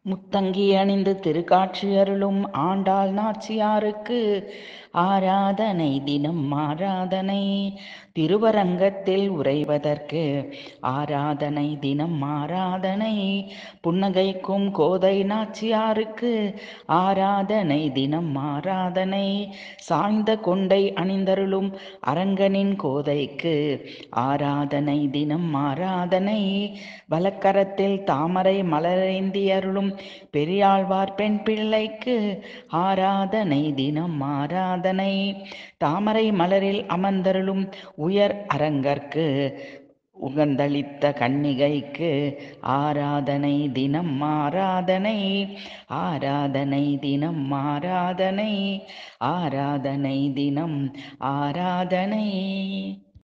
முத்தங்கி அணிந்து திருக்காட்சி அருளும் ஆண்டாள் நாச்சியாருக்கு ஆராதனை தினம் ஆராதனை திருவரங்கத்தில் உறைவதற்கு ஆராதனை தினம் ஆராதனை புன்னகைக்கும் கோதை நாச்சியாருக்கு ஆராதனை தினம் ஆராதனை சாய்ந்த கொண்டை அணிந்தருளும் அரங்கனின் கோதைக்கு ஆராதனை தினம் ஆராதனை வலக்கரத்தில் தாமரை மலரேந்தி அருளும் பெரியாழ்வார் பெண் பிள்ளைக்கு ஆராதனை தினம் ஆராதனை தாமரை மலரில் அமர்ந்தருளும் உயர் அரங்கற்கு உகந்தளித்த கன்னிகைக்கு ஆராதனை தினம் ஆராதனை ஆராதனை தினம் ஆராதனை ஆராதனை தினம் ஆராதனை